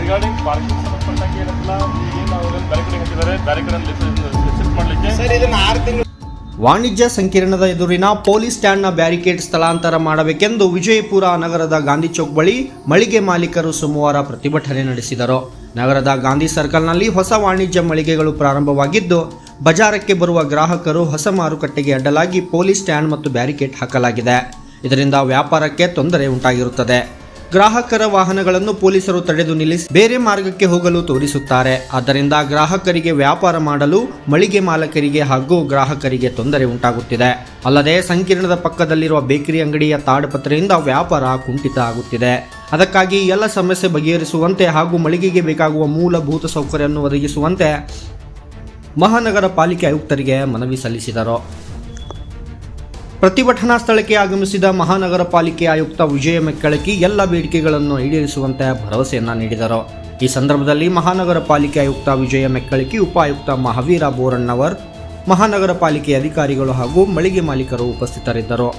regarding parking ಸಂಬಂಧಪಟ್ಟಂಗೆ ಏನಲ್ಲ ಏನು ಅವರು ಬೇರೆ ಕಡೆ ಹಾಕಿದ್ದಾರೆ ಬೇರೆ ಕಡೆ ಶಿಫ್ಟ್ ಮಾಡಲಿಕ್ಕೆ ಸರ್ ಇದನ್ನ ಆರು ತಿಂಗಳು ವಾಣಿಜ್ಯ ಸಂಕೀರ್ಣದ ಎದುರಿನ ಪೊಲೀಸ್ ಸ್ಟ್ಯಾಂಡ್ನ ಬ್ಯಾರಿಕೇಡ್ ಸ್ಥಳಾಂತರ ಮಾಡಬೇಕೆಂದು ವಿಜಯಪುರ ನಗರದ ಗಾಂಧಿ ಚೌಕ್ ಬಳಿ ಮಳಿಗೆ ಮಾಲೀಕರು ಸೋಮವಾರ ಪ್ರತಿಭಟನೆ ನಡೆಸಿದರು ನಗರದ ಗಾಂಧಿ ಸರ್ಕಲ್ನಲ್ಲಿ ಹೊಸ ವಾಣಿಜ್ಯ ಮಳಿಗೆಗಳು ಪ್ರಾರಂಭವಾಗಿದ್ದು ಬಜಾರಕ್ಕೆ ಬರುವ ಗ್ರಾಹಕರು ಹೊಸ ಮಾರುಕಟ್ಟೆಗೆ ಅಡ್ಡಲಾಗಿ ಪೊಲೀಸ್ ಸ್ಟ್ಯಾಂಡ್ ಮತ್ತು ಬ್ಯಾರಿಕೇಡ್ ಹಾಕಲಾಗಿದೆ ಇದರಿಂದ ವ್ಯಾಪಾರಕ್ಕೆ ತೊಂದರೆ ಉಂಟಾಗಿರುತ್ತದೆ ಗ್ರಾಹಕರ ವಾಹನಗಳನ್ನು ಪೊಲೀಸರು ತಡೆದು ನಿಲ್ಲಿಸಿ ಬೇರೆ ಮಾರ್ಗಕ್ಕೆ ಹೋಗಲು ತೋರಿಸುತ್ತಾರೆ ಆದ್ದರಿಂದ ಗ್ರಾಹಕರಿಗೆ ವ್ಯಾಪಾರ ಮಾಡಲು ಮಳಿಗೆ ಮಾಲಕರಿಗೆ ಹಾಗೂ ಗ್ರಾಹಕರಿಗೆ ತೊಂದರೆ ಉಂಟಾಗುತ್ತಿದೆ ಅಲ್ಲದೆ ಸಂಕೀರ್ಣದ ಪಕ್ಕದಲ್ಲಿರುವ ಬೇಕರಿ ಅಂಗಡಿಯ ತಾಡಪತ್ರೆಯಿಂದ ವ್ಯಾಪಾರ ಕುಂಠಿತ ಆಗುತ್ತಿದೆ ಅದಕ್ಕಾಗಿ ಎಲ್ಲ ಸಮಸ್ಯೆ ಬಗೆಹರಿಸುವಂತೆ ಹಾಗೂ ಮಳಿಗೆಗೆ ಬೇಕಾಗುವ ಮೂಲಭೂತ ಸೌಕರ್ಯವನ್ನು ಒದಗಿಸುವಂತೆ ಮಹಾನಗರ ಪಾಲಿಕೆ ಆಯುಕ್ತರಿಗೆ ಮನವಿ ಸಲ್ಲಿಸಿದರು ಪ್ರತಿಭಟನಾ ಸ್ಥಳಕ್ಕೆ ಆಗಮಿಸಿದ ಮಹಾನಗರ ಪಾಲಿಕೆ ಆಯುಕ್ತ ವಿಜಯ ಮೆಕ್ಕಳಕಿ ಎಲ್ಲ ಬೇಡಿಕೆಗಳನ್ನು ಈಡೇರಿಸುವಂತೆ ಭರವಸೆಯನ್ನ ನೀಡಿದರು ಈ ಸಂದರ್ಭದಲ್ಲಿ ಮಹಾನಗರ ಪಾಲಿಕೆ ಆಯುಕ್ತ ವಿಜಯ ಮೆಕ್ಕಳಕಿ ಉಪಾಯುಕ್ತ ಮಹಾವೀರ ಬೋರಣ್ಣವರ್ ಮಹಾನಗರ ಪಾಲಿಕೆ ಅಧಿಕಾರಿಗಳು ಹಾಗೂ ಮಳಿಗೆ ಮಾಲೀಕರು ಉಪಸ್ಥಿತರಿದ್ದರು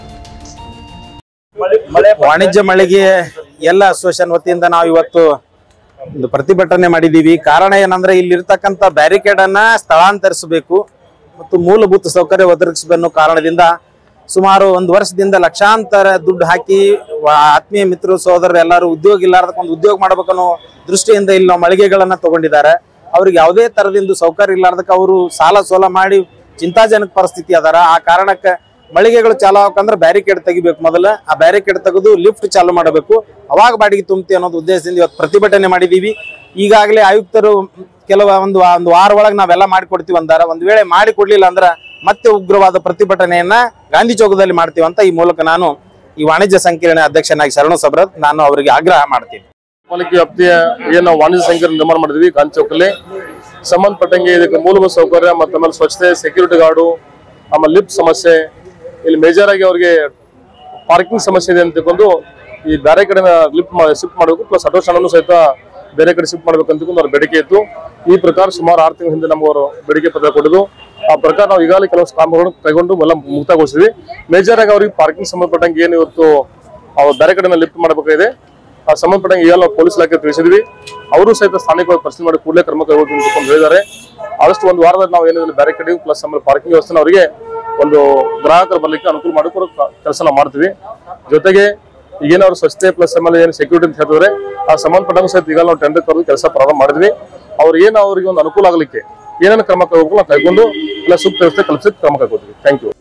ವಾಣಿಜ್ಯ ಮಳಿಗೆ ಎಲ್ಲ ಅಸೋಸಿಯೇಷನ್ ವತಿಯಿಂದ ನಾವು ಇವತ್ತು ಒಂದು ಪ್ರತಿಭಟನೆ ಮಾಡಿದೀವಿ ಕಾರಣ ಏನಂದ್ರೆ ಇಲ್ಲಿರ್ತಕ್ಕಂಥ ಬ್ಯಾರಿಕೇಡ್ ಅನ್ನ ಸ್ಥಳಾಂತರಿಸಬೇಕು ಮತ್ತು ಮೂಲಭೂತ ಸೌಕರ್ಯ ಒದಗಿಸಬೇಕು ಅನ್ನೋ ಕಾರಣದಿಂದ ಸುಮಾರು ಒಂದು ವರ್ಷದಿಂದ ಲಕ್ಷಾಂತರ ದುಡ್ಡು ಹಾಕಿ ವ- ಆತ್ಮೀಯ ಮಿತ್ರರು ಸಹೋದರರು ಎಲ್ಲರೂ ಉದ್ಯೋಗ ಇಲ್ಲಾರ್ದಕ್ಕೆ ಒಂದು ಉದ್ಯೋಗ ಮಾಡ್ಬೇಕನ್ನೋ ದೃಷ್ಟಿಯಿಂದ ಇಲ್ಲಿ ನಾವು ಮಳಿಗೆಗಳನ್ನ ತಗೊಂಡಿದ್ದಾರೆ ಅವ್ರಿಗೆ ಯಾವುದೇ ತರದಿಂದ ಸೌಕರ್ಯ ಇಲ್ಲಾರ್ದಕ್ಕೆ ಅವರು ಸಾಲ ಸೋಲ ಮಾಡಿ ಚಿಂತಾಜನಕ ಪರಿಸ್ಥಿತಿ ಅದಾರ ಆ ಕಾರಣಕ್ಕೆ ಮಳಿಗೆಗಳು ಚಾಲು ಆಗ್ಬೇಕಂದ್ರೆ ಬ್ಯಾರಿಕೇಡ್ ತೆಗಿಬೇಕು ಮೊದಲ ಆ ಬ್ಯಾರಿಕೇಡ್ ತೆಗೆದು ಲಿಫ್ಟ್ ಚಾಲು ಮಾಡಬೇಕು ಅವಾಗ ಬಾಡಿಗೆ ತುಂಬತಿ ಅನ್ನೋದು ಉದ್ದೇಶದಿಂದ ಇವತ್ತು ಪ್ರತಿಭಟನೆ ಮಾಡಿದೀವಿ ಈಗಾಗಲೇ ಆಯುಕ್ತರು ಕೆಲವ ಒಂದು ಒಂದು ವಾರ ಒಳಗೆ ನಾವೆಲ್ಲ ಮಾಡಿಕೊಡ್ತೀವಿ ಅಂದಾರ ಒಂದ್ ವೇಳೆ ಮಾಡಿ ಕೊಡ್ಲಿಲ್ಲ ಅಂದ್ರ ಮತ್ತೆ ಉಗ್ರವಾದ ಪ್ರತಿಭಟನೆಯನ್ನ ಗಾಂಧಿ ಚೌಕದಲ್ಲಿ ಮಾಡ್ತೀವಿ ಅಂತ ಈ ಮೂಲಕ ನಾನು ಈ ವಾಣಿಜ್ಯ ಸಂಕೀರ್ಣ ಅಧ್ಯಕ್ಷನಾಗಿ ಶರಣು ಸಬ್ರತ್ ನಾನು ಅವರಿಗೆ ಆಗ್ರಹ ಮಾಡ್ತೀನಿ ಪಾಲಿಕೆ ವ್ಯಾಪ್ತಿಯ ಏನು ನಾವು ವಾಣಿಜ್ಯ ಸಂಕೀರ್ಣ ನಿರ್ಮಾಣ ಮಾಡಿದ್ವಿ ಗಾಂಧಿ ಚೌಕಲ್ಲಿ ಸಂಬಂಧಪಟ್ಟಂಗೆ ಇದಕ್ಕೆ ಮೂಲಭೂತ ಸೌಕರ್ಯ ಮತ್ತು ಆಮೇಲೆ ಸ್ವಚ್ಛತೆ ಸೆಕ್ಯೂರಿಟಿ ಗಾರ್ಡು ಆಮೇಲೆ ಲಿಫ್ಟ್ ಸಮಸ್ಯೆ ಇಲ್ಲಿ ಮೇಜರ್ ಆಗಿ ಅವ್ರಿಗೆ ಪಾರ್ಕಿಂಗ್ ಸಮಸ್ಯೆ ಇದೆ ಅಂತ ತಿಳ್ಕೊಂಡು ಈ ಬೇರೆ ಕಡೆ ಲಿಫ್ಟ್ ಶಿಫ್ಟ್ ಮಾಡಬೇಕು ಪ್ಲಸ್ ಆಟೋ ಸ್ಟ್ಯಾಂಡನ್ನು ಸಹಿತ ಬೇರೆ ಕಡೆ ಶಿಫ್ಟ್ ಮಾಡ್ಬೇಕು ಅಂತ ತಿಳ್ಕೊಂಡು ಅವ್ರ ಬೇಡಿಕೆ ಇತ್ತು ಈ ಪ್ರಕಾರ ಸುಮಾರು ಆರು ತಿಂಗಳ ಹಿಂದೆ ನಮ್ಗೆ ಅವರು ಬೇಡಿಕೆ ಪತ್ರ ಕೊಟ್ಟಿದ್ದು ಆ ಪ್ರಕಾರ ನಾವು ಈಗಾಗಲೇ ಕೆಲವು ಕ್ರಮಗಳನ್ನು ಕೈಗೊಂಡು ಎಲ್ಲ ಮುಕ್ತಗೊಳಿಸಿದ್ವಿ ಮೇಜರ್ ಆಗಿ ಅವ್ರಿಗೆ ಪಾರ್ಕಿಂಗ್ ಸಂಬಂಧಪಟ್ಟಂಗೆ ಏನು ಇವತ್ತು ಅವ್ರು ಬೇರೆ ಕಡೆ ಲಿಫ್ಟ್ ಮಾಡಬೇಕಾಗಿದೆ ಆ ಸಂಬಂಧಪಟ್ಟಂಗೆ ಈಗೆಲ್ಲ ನಾವು ಪೊಲೀಸ್ ಇಲಾಖೆ ತಿಳಿಸಿದ್ವಿ ಅವರು ಸಹಿತ ಸ್ಥಾನಿಕವಾಗಿ ಪರಿಶೀಲನೆ ಮಾಡಿ ಕೂಡಲೇ ಕ್ರಮ ಕೈಗೊಳ್ತೀನಿ ಅಂತ ಹೇಳಿದ್ದಾರೆ ಆದಷ್ಟು ಒಂದು ವಾರದಲ್ಲಿ ನಾವು ಏನಿದೆ ಬ್ಯಾರಿಕೇಡಿಂಗ್ ಪ್ಲಸ್ ಆಮೇಲೆ ಪಾರ್ಕಿಂಗ್ ವ್ಯವಸ್ಥೆ ಅವರಿಗೆ ಒಂದು ಗ್ರಾಹಕರು ಬರ್ಲಿಕ್ಕೆ ಅನುಕೂಲ ಮಾಡಿಕೊಡೋ ಕೆಲಸ ನಾವು ಮಾಡ್ತೀವಿ ಜೊತೆಗೆ ಈಗೇನವ್ರು ಸ್ವಚ್ಛತೆ ಪ್ಲಸ್ ಆಮೇಲೆ ಏನು ಸೆಕ್ಯೂರಿಟಿ ಅಂತ ಹೇಳಿದ್ರೆ ಆ ಸಂಬಂಧಪಟ್ಟಂಗೆ ಸಹಿತ ಈಗ ನಾವು ಟೆಂಡರ್ ಕರೆದು ಕೆಲಸ ಪ್ರಾರಂಭ ಮಾಡಿದ್ವಿ ಅವ್ರು ಏನು ಅವರಿಗೆ ಒಂದು ಅನುಕೂಲ ಆಗಲಿಕ್ಕೆ ಏನೇನು ಕ್ರಮ ಕೈಗೊಳ್ಬೇಕು ನಾವು ಕೈಗೊಂಡು ಎಲ್ಲ ಸೂಕ್ತ ವ್ಯವಸ್ಥೆ ಕಲ್ಪಿಸಿ ಕ್ರಮ ಕೈಗೊಳ್ತೀವಿ ಥ್ಯಾಂಕ್ ಯು